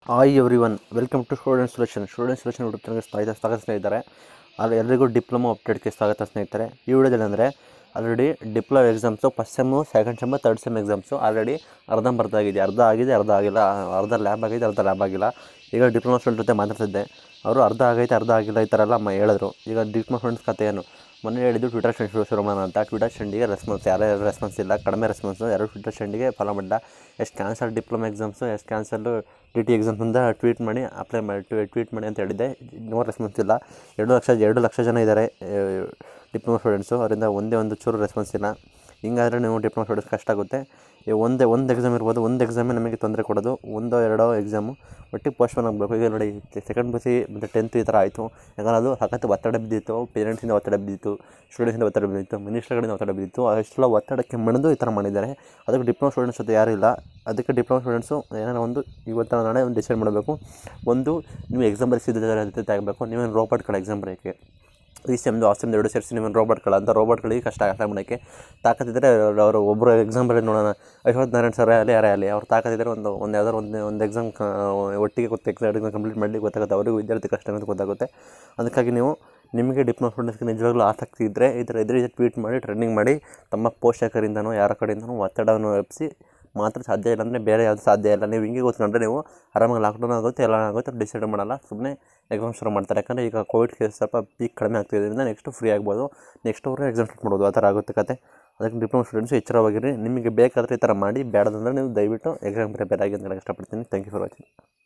hi everyone welcome to student solution student solution YouTube ಚಾನಲ್ಗೆ ಸ್ವಾಗತ ಸ್ವಾಗತ ಸ್ನೇಹಿತರೆ ಆದರೆ ಎಲ್ಲರಿಗೂ ಡಿಪ್ಲೊಮಾ ಅಪ್ಡೇಟ್ಗೆ ಸ್ವಾಗತ ಸ್ನೇಹಿತರೆ ಈ ವಿಡಿಯೋದಲ್ಲಿ ಅಂದರೆ already diploma exams first sem second sem third sem exams already ಅರ್ಧಂಬರ್ಧ ಆಗಿದೆ ಅರ್ಧ ಆಗಿದೆ ಅರ್ಧ ಆಗಿಲ್ಲ ಅರ್ಧ ಲ್ಯಾಬ್ ಆಗಿದೆ ಅರ್ಧ ಲ್ಯಾಬ್ ಆಗಿಲ್ಲ ಈಗ ಡಿಪ್ಲೊಮಾ ಸ್ಟೂಡೆಂಟ್ ಜೊತೆ ಮಾತಾಡ್ತಿದ್ದೆ ಅವರು ಅರ್ಧ ಆಗೈತೆ ಅರ್ಧ ಆಗಿಲ್ಲ ಈ ಥರ ಎಲ್ಲ ಮ ಹೇಳಿದ್ರು ಈಗ ಡಿಪ್ಲೊಮಾ ಸ್ಟೂಡೆಂಟ್ಸ್ ಕತೆ ಏನು ಮೊನ್ನೆ ಹೇಳಿದ್ದು ಟ್ವಿಟರ್ ಸ್ಟ್ರೆಂಡ್ ಶುರು ಶುರು ಮಾಡೋಣ ಅಂತ ಟ್ವಿಟರ್ ಸ್ಟ್ರೆಂಡಿಗೆ ರೆಸ್ಪಾನ್ಸ್ ಯಾರ್ಯಾರು ರೆಸ್ಪಾನ್ಸ್ ಇಲ್ಲ ಕಡಿಮೆ ರೆಸ್ಪಾನ್ಸು ಎರಡು ಟ್ವಿಟರ್ ಸ್ಟ್ರೆಂಡಿಗೆ ಫಾಲೋ ಮಾಡಿದ ಎಷ್ಟು ಕ್ಯಾನ್ಸಲ್ ಡಿಪ್ಲೊಮಾ ಎಕ್ಸಾಮ್ಸು ಎಷ್ಟು ಕ್ಯಾನ್ಸಲ್ಲು ಟಿ ಟಿ ಎಕ್ಸಾಮ್ಸ್ ಅಂತ ಟ್ವೀಟ್ ಮಾಡಿ ಅಪ್ಲೈ ಮಾಡಿ ಟ್ವೀಟ್ ಮಾಡಿ ಅಂತ ಹೇಳಿದ್ದೆ ನೋ ರೆಸ್ಪಾನ್ಸ್ ಇಲ್ಲ ಎರಡು ಲಕ್ಷ ಎರಡು ಲಕ್ಷ ಜನ ಇದ್ದಾರೆ ಡಿಪ್ಲೊಮಾ ಸ್ಟೂಡೆಂಟ್ಸು ಅವರಿಂದ ಒಂದೇ ಒಂದು ಚೂರು ರೆಸ್ಪಾನ್ಸ್ ಇಲ್ಲ ಹಿಂಗಾದ್ರೆ ನೀವು ಡಿಪ್ಲೊಮಾ ಸ್ಟೂಡೆಂಟ್ಸ್ ಕಷ್ಟ ಆಗುತ್ತೆ ಈ ಒಂದೇ ಒಂದು ಎಕ್ಸಾಮ್ ಇರ್ಬೋದು ಒಂದು ಎಕ್ಸಾಮೇ ನಮಗೆ ತೊಂದರೆ ಕೊಡೋದು ಒಂದೋ ಎರಡೋ ಎಕ್ಸಾಮು ಒಟ್ಟಿಗೆ ಪೋಸ್ಟ್ಪೋನ್ ಆಗಬೇಕು ಈಗ ನೋಡಿ ಸೆಕೆಂಡ್ ಪಿ ಸಿ ಮತ್ತು ಟೆಂತ್ ಈ ಥರ ಆಯಿತು ಯಾಕಂದ್ರೆ ಅದು ಸಖತ್ತು ಒತ್ತಡ ಬಿದ್ದಿತ್ತು ಪೇರೆಂಟ್ಸಿಂದ ಒತ್ತಡ ಬಿದ್ದಿತ್ತು ಸ್ಟೂಡೆಂಟ್ಸಿಂದ ಒತ್ತಡ ಬಿದ್ದಿತ್ತು ಮಿನಿಸ್ಟರ್ಗಳಿಂದ ಒತ್ತಡ ಬಿದ್ದಿತ್ತು ಅಷ್ಟೆಲ್ಲ ಒತ್ತಡಕ್ಕೆ ಮಣಿದು ಈ ಥರ ಮಾಡಿದ್ದಾರೆ ಅದಕ್ಕೆ ಡಿಪ್ಲೊಮಾ ಸ್ಟೂಡೆಂಟ್ಸ್ ಜೊತೆ ಯಾರೂ ಇಲ್ಲ ಅದಕ್ಕೆ ಡಿಪ್ಲೊಮಾ ಸ್ಟೂಡೆಂಟ್ಸು ಏನಾರ ಒಂದು ಇವತ್ತು ನಾಳೆ ಒಂದು ಡಿಸೈಡ್ ಮಾಡಬೇಕು ಒಂದು ನೀವು ಎಕ್ಸಾಮ್ ಬರೆಸಿದ್ರೆ ಆಗಬೇಕು ನೀವೇನು ರೋಬೋಟ್ಗಳ ಎಕ್ಸಾಮ್ ಬರೆಯೋಕ್ಕೆ ಈ ಸೆಮ್ದು ಆ ಸೆಮ್ದು ಎರಡು ಸೇರಿಸಿ ನೀವು ರೋಬೋಟ್ಗಳು ಅಂತ ರೋಬೋಟ್ಗಳಿಗೆ ಕಷ್ಟ ಅರ್ಥ ಮಾಡೋಕ್ಕೆ ತಾಕತ್ತಿದ್ದರೆ ಅವರು ಒಬ್ಬರು ಎಕ್ಸಾಮ್ ಬರೀ ನೋಡೋಣ ಐವತ್ತು ನಾರಾಯಣ ಸರ್ ಅಲ್ಲಿ ಯಾರೇ ಅಲ್ಲಿ ಅವ್ರು ತಾಕತ್ತಿದ್ದರೆ ಒಂದು ಒಂದು ಯಾವ್ದಾದ್ರು ಒಂದು ಒಂದು ಎಕ್ಸಾಮ್ ಒಟ್ಟಿಗೆ ಗೊತ್ತು ಎಕ್ಸಾಮ್ ಎಕ್ಸಾಮ್ ಕಂಪ್ಲೀಟ್ ಮಾಡಲಿಕ್ಕೆ ಗೊತ್ತಾಗುತ್ತೆ ಅವರಿಗೂ ವಿದ್ಯಾರ್ಥಿ ಕಷ್ಟ ಅಂತ ಗೊತ್ತಾಗುತ್ತೆ ಅದಕ್ಕಾಗಿ ನೀವು ನಿಮಗೆ ಡಿಪ್ಲೊಮಾ ಸ್ಟೂಡೆಂಟ್ಸ್ಗೆ ನಿಜವಾಗ್ಲೂ ಆಸಕ್ತಿ ಇದ್ದರೆ ಈ ಥರ ಇದ್ರೆ ಟ್ವೀಟ್ ಮಾಡಿ ಟ್ರೆಂಡಿಂಗ್ ಮಾಡಿ ತಮ್ಮ ಪೋಷಕರಿಂದನೋ ಯಾರ ಕಡೆಯಿಂದನೋ ಒತ್ತಡವನ್ನು ಎಬ್ಬಿಸಿ ಮಾತ್ರ ಸಾಧ್ಯ ಇಲ್ಲ ಅಂದರೆ ಬೇರೆ ಯಾವುದು ಸಾಧ್ಯ ಇಲ್ಲ ನೀವು ಹಿಂಗೆ ಕೂತ್ಕೊಂಡ್ರೆ ನೀವು ಆರಾಮಾಗಿ ಲಾಕ್ಡೌನ್ ಆಗುತ್ತೆ ಎಲ್ಲ ಆಗುತ್ತೆ ಡಿಸೈಡ್ ಮಾಡಲ್ಲ ಸುಮ್ಮನೆ ಎಕ್ಸಾಮ್ ಶುರು ಮಾಡ್ತಾರೆ ಯಾಕಂದರೆ ಈಗ ಕೋವಿಡ್ ಕೇಸ್ ಸ್ವಲ್ಪ ಪೀಕ್ ಕಡಿಮೆ ಆಗ್ತಿದ್ದರಿಂದ ನೆಕ್ಸ್ಟು ಫ್ರೀ ಆಗ್ಬೋದು ನೆಕ್ಸ್ಟ್ ಅವರು ಎಕ್ಸಾಮ್ ಸ್ಟಾರ್ಟ್ ಮಾಡ್ಬೋದು ಆ ಥರ ಆಗುತ್ತೆ ಕತೆ ಅದಕ್ಕೆ ಡಿಪ್ಲೊಮಾ ಸ್ಟೂಡೆಂಟ್ಸ್ ಎಚ್ಚರವಾಗಿರಿ ನಿಮಗೆ ಬೇಕಾದರೆ ಈ ಥರ ಮಾಡಿ ಬೇಡದಂದ್ರೆ ನೀವು ದಯವಿಟ್ಟು ಎಕ್ಸಾಮ್ ಪ್ರಿಪೇರ್ ಆಗಿ ಅಂತ ಹೇಳಕ್ಕೆ ಇಷ್ಟಪಡ್ತೀನಿ ಥ್ಯಾಂಕ್ ಯು ಫಾರ್ ವಾಚಿಂಗ್